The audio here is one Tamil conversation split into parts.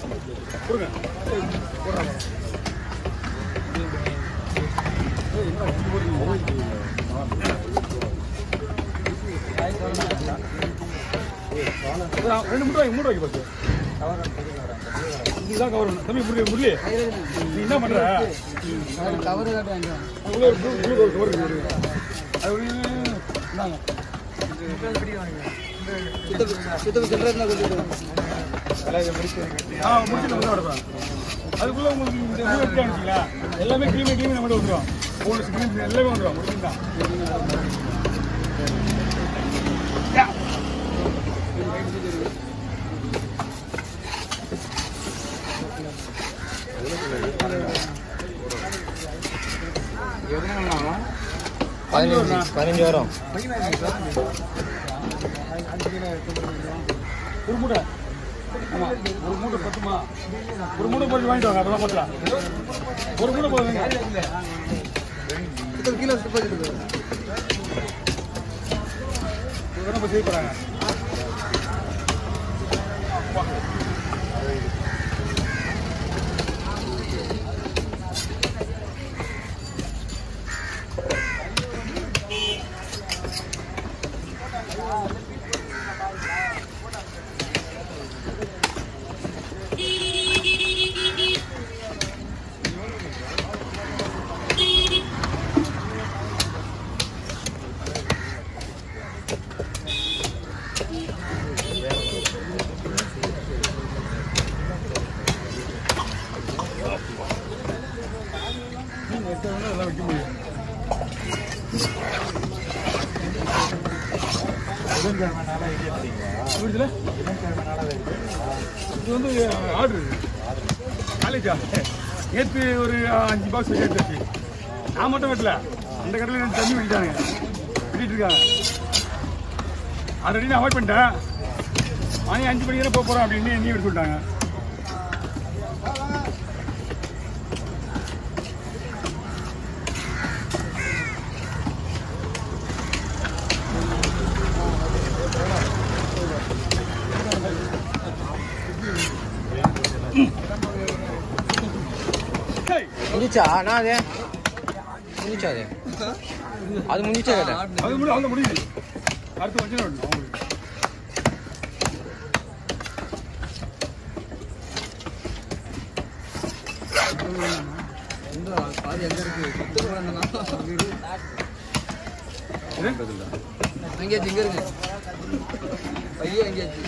கொடுங்க ரெண்டு மூணு வாங்கி மூணு வாங்கி பார்த்து இதுதான் கவர் தம்பி முரளி முரளி நீ என்ன பண்ற கவர் காட்டுவாங்க உள்ள ஒரு blue- blue கவர் இருக்கு அது ஒரு இந்தாங்க சுத்தம் சில்லறை கொடுத்துருவோம் ஆ முடிச்சுட்டு வந்து வரப்பா அதுக்குள்ள உங்களுக்கு இந்த இது எடுத்து அனுப்பிச்சிங்களா எல்லாமே க்ரீமே க்ரீமே நம்ம வந்துடும் போலீஸ் க்ரீம் எல்லாமே வந்துடும் முடிச்சுங்களா பதினஞ்சு பதினஞ்சு வரும் ஒரு மூட்டை ஆமா ஒரு மூட்டை பத்துமா ஒரு மூட்டை போட்டு வாங்கிட்டு வாங்க அப்பதான் பத்தலாம் ஒரு மூட்டை போதுங்க கிலோ சூப்பர் இவங்க நம்ம செய்ய போறாங்க நீங்க எடுத்த உடனே எல்லாம் வைக்க முடியும் புரியுதுல? இது வந்து ஆர்டர் காலேஜா நேற்று ஒரு அஞ்சு பாக்ஸ் எடுத்துச்சு நான் மட்டும் வெட்டல அந்த கடையில் ரெண்டு தண்ணி வெட்டிட்டாங்க வெட்டிட்டு இருக்காங்க ஆல்ரெடி நான் அவாய்ட் பண்ணிட்டேன் மணி அஞ்சு மணிக்கு தான் போக போகிறோம் அப்படின்னு நீ எடுத்து விட்டாங்க ஹேய் முடிச்சா நான் அது முடிச்சா அது அது முடிச்சா கேட்டேன் அது முடியும் அவங்க முடியுது அடுத்து கொஞ்சம் நேரம் வரணும் அவங்களுக்கு பாதி எங்க இருக்கு சுத்தம் இது? எங்கேயாச்சும் இங்க இருக்கு பையன் எங்கேயாச்சும்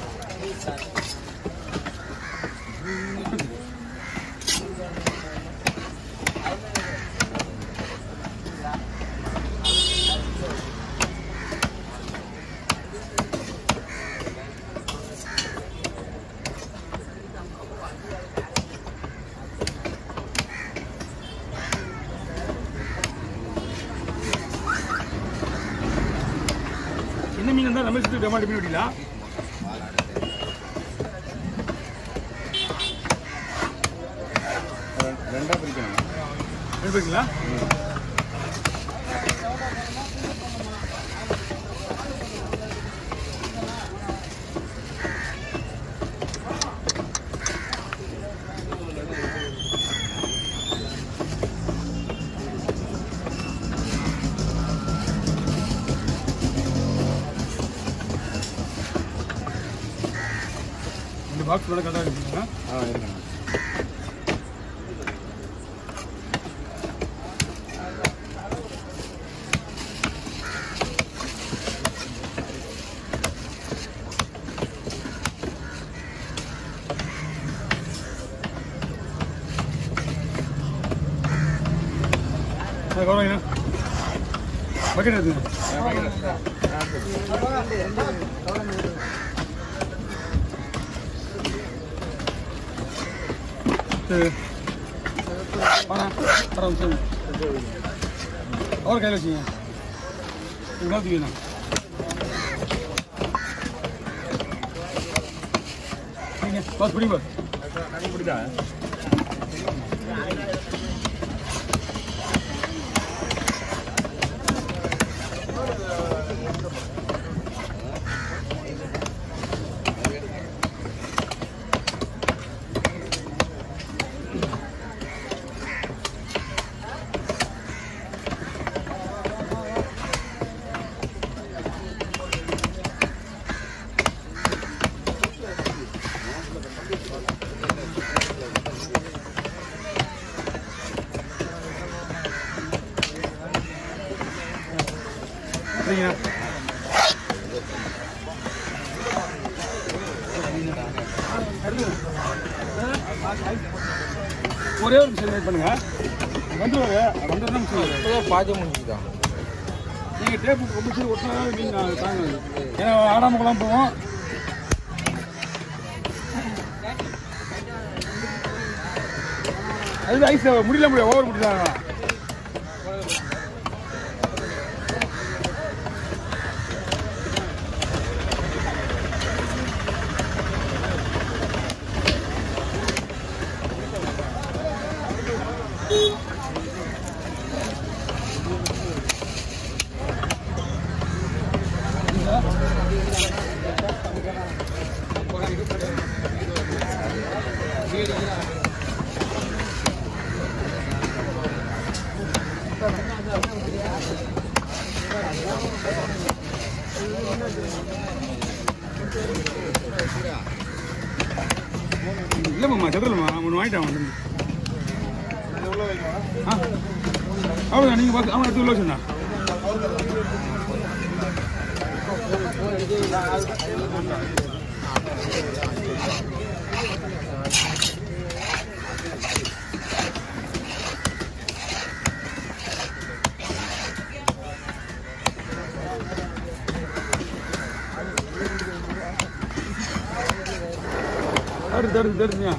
என்ன மீன் இருந்தால் நம்ம சுற்றி டமாட்டி மீன் வெட்டிக்கலாம் ரெண்டா பிரிக்கணும் எடுப்பீங்களா இந்த பாக்ஸ் கூட கரெக்டாக இருக்குங்க ஆ இருக்கணும் கவனம் பக்கெட் எடுத்துங்க சரி வாண்ணா வர ஒரு நிமிஷம் அவர் கையில் வச்சுங்க இவ்வளோ தூக்கிண்ணா சரிங்க பாஸ் பிடிங்க பாஸ் பிடிச்சா சரிங்க ஒரே ஒரு நிமிஷம் வெயிட் பண்ணுங்க வந்துருவாரு வந்துருந்தா சொல்லுவாரு இப்போதான் பாதி முடிஞ்சுதான் நீங்க டேப் முடிச்சு ஒட்டினா மீன் நான் தாங்க ஏன்னா ஆடாம குழம்பு போவோம் அது ஐஸ் முடியல முடியாது ஓவர் முடியல இல்லைம்மா செத்துலம்மா ஒன்று வாங்கிட்டேன் வந்து ஆ அவ்வளோதான் நீங்கள் பார்த்து அவன் எடுத்து உள்ள வச்சுருந்தா தடுத்து தடுத்து தடுத்துங்க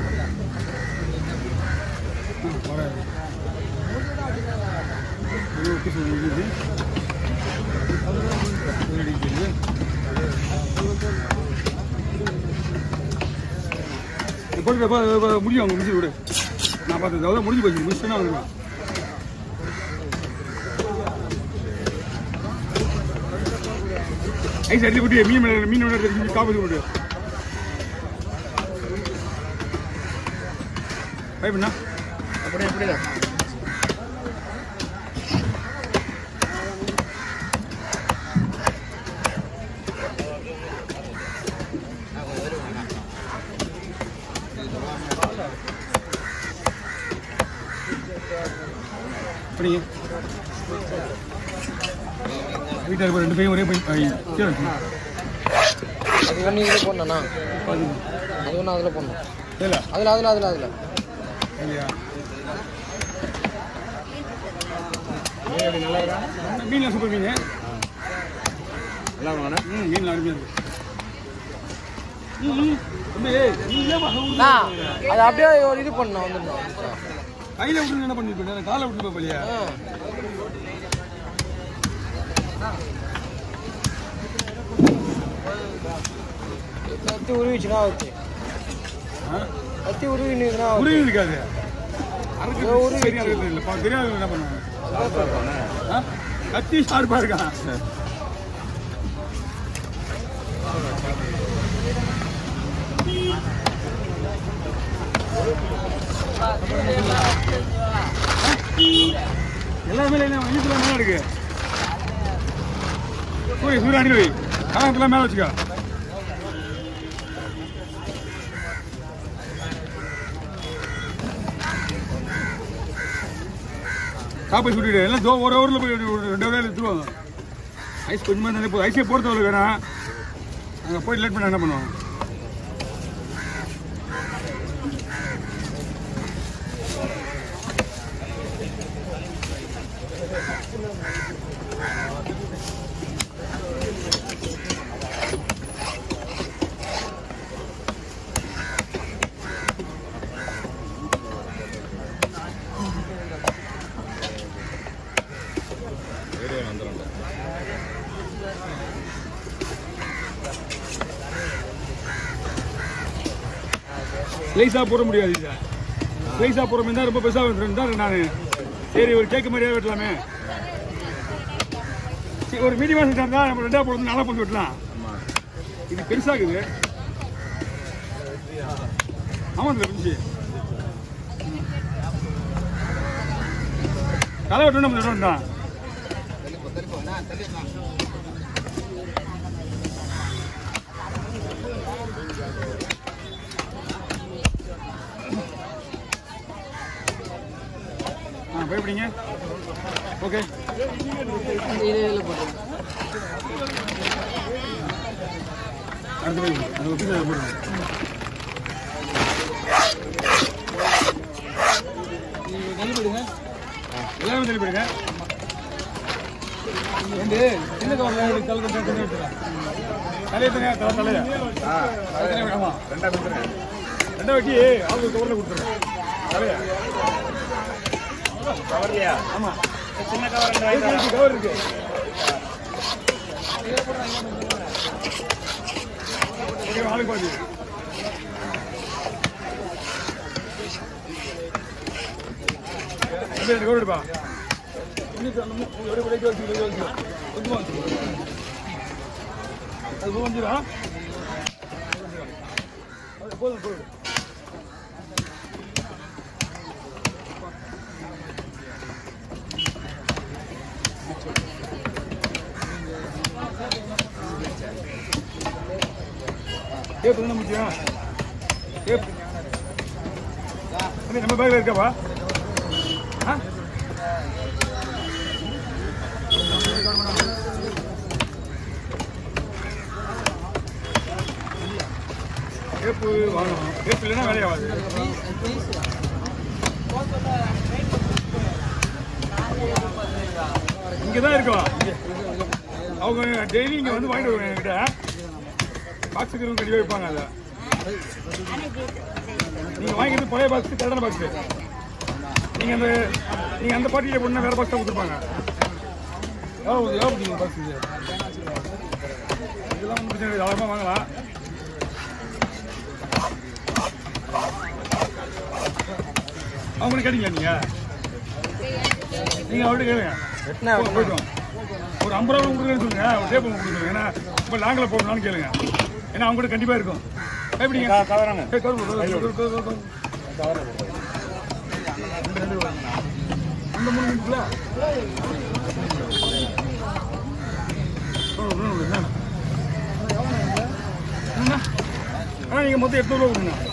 போட்டு முடியும் அவங்க முடிச்சு விடு நான் பார்த்தது அதான் முடிஞ்சு போச்சு முடிச்சுன்னா வந்துடுவேன் ஐஸ் அடிச்சு போட்டு மீன் மேல- மீன் மேல எடுத்து காப்பி போட்டு பயப்பண்ணா அப்படி எப்படிதான் அப்படிங்க வீட்டில் இருக்க ரெண்டு பையன் ஒரே பையன் ஐ, கீழே இருக்கு. அது ஒன்று இதில் போடணுண்ணா அது ஒன்று அதில் போடணும் இல்ல அதில் அதில் அதில் அதில் இல்லையா மீன் சூப்பர் மீன் நல்லா வாங்கண்ணா ம் மீன் அருமையாக இருக்கு ம், ம். தம்பி, நீ ஏன் வகை அண்ணா விட்டு அது அப்படியே ஒரு இது பண்ணணும் வந்துடணும் கையில விட்டு என்ன பண்ணிட்டு போயிட்டேன் காலை விட்டு போய் ஆ கத்தி உருவிச்சுனா ஓகே கத்தி உருவினுனா உருவி இருக்காது ஏதோ உருவி சரியா இருக்குது இல்லை பா- தெரியாதவங்க என்ன பண்ணுவாங்க ஆ? கத்தி ஷார்ப்பா இருக்கான் எல்லாருமே இல்லை வயிற்றுல மேலே இருக்கு சூரிய சூரிய அடி வை காலத்துல மேலே வச்சுக்கோ காப்பை சுட்டிட்டு எல்லாம் தோ ஒரு ஹவரில் போய் ஒரு ரெண்டு ஹவரில் எடுத்துருவாங்க ஐஸ் கொஞ்சமாக தானே போதும் ஐஸே போகிறத வேணாம் அங்கே போய் லேட் பண்ண என்ன பண்ணுவோம் ஸ்லைஸாக போட முடியாது இதை ஸ்லைஸாக போட மாதிரி ரொம்ப பெருசாக வந்துடும் தான் நான் சரி ஒரு கேக்கு மாதிரியே வெட்டலாமே சரி, ஒரு மீடியமாக செஞ்சால் தான் நம்ம ரெண்டாக போடுறது நல்லா போட்டு வெட்டலாம் இது பெருசாகுது ஆமாம் இதில் இருந்துச்சு களை வெட்டணும் நம்ம இடம் தான் ஆ பயப்படிங்க ஓகே இது இதில் போட்டு அடுத்து வைங்க. அந்த ஒரு piece அதை போடுங்க. எல்லாமே தெளிப்படுங்க ரெண்டு சின்ன கவரில் தலை தலை தலை வச்சுக்கலாம் தலையை தனியாக தலை தலையா ஆ தனியாக ஆமாம் ரெண்டா கொடுத்துருங்க ரெண்டா வெட்டி அவங்க கவரில் கொடுத்துருங்க தலையா கவர்லையா ஆமாம் சின்ன கவர் இருக்கு, கவர் இருக்கு ஓகே ஆளுக்கு பாதி அப்படியே ரெண்டு கவர் எடுப்பா இன்னும் அந்த மூ- ஒரு விலைக்கு வச்சு விலைக்கு வச்சு கொஞ்சமா வச்சு அது போஞ்சிடா போதும் போதும் டேப் என்ன முக்கியம் டேப் அண்ணே, நம்ம பேக்ல இருக்காப்பா ஆ டேப்பு வாங்கணும் டேப் இல்லைன்னா வேலையாகாது இங்கே தான் இருக்கோம் இங்க. அவங்க டெய்லி இங்கே வந்து வாங்கிட்டு வருவாங்க என்கிட்ட பாக்ஸ் இருக்கிறவங்க கண்டிப்பாக வைப்பாங்க அதை நீங்கள் வாங்கிக்கிறது பழைய பாக்ஸ் கரெக்டான பாக்ஸ் நீங்கள் அந்த நீங்கள் அந்த பாட்டியில் போனால் வேறு பாக்ஸ் தான் கொடுத்துருப்பாங்க எவ்வளோ எவ்வளோ கொடுத்தீங்க பாக்ஸ் இது இதெல்லாம் ஒன்றும் பிரச்சனை இல்லை தாராளமாக வாங்கலாம் அவங்களுக்கு கேட்டீங்களா நீங்கள் நீங்கள் அவர்கிட்ட கேளுங்க வெட்டினா போ- போயிட்டு வாங்க. ஒரு ஐம்பது ரூபா கொடுக்குறேன்னு சொல்லுங்க ஒரு டேப் கொடுத்துருங்க ஏன்னா இப்போ லாங்கில் போகணும்னு கேளுங்க ஏன்னா அவங்க கூட கண்டிப்பாக இருக்கும் எப்படிங்க கவராங்க ஏய், கவர் போடு, கவர் போடு, கவர் போடு, கவர் போடு. அந்த மூணு மினிட்ல ஆனா நீங்க மொத்தம் எட்நூறு ரூபா கொடுங்க